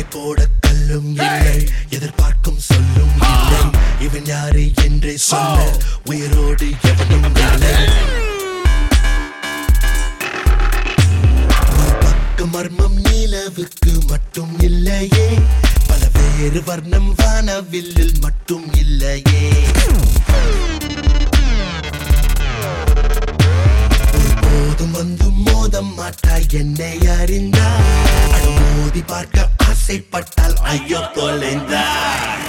போட கல்லும் இல்லை எதிர்பார்க்கும் சொல்லும் இல்லை இவன் யாரு என்றே சொல்ல உயிரோடு எவனும் இல்லை ஒரு பக்க மர்மம் நிலவுக்கு மட்டும் இல்லையே பல வேறு வர்ணம் வானவில்லில் மட்டும் இல்லையே ஒருபோதும் வந்து மோத மாட்டாய் என்னை அறிந்தார் மோதி பார்க்க ஆசைப்பட்டால் ஐயோ தொலைந்தார்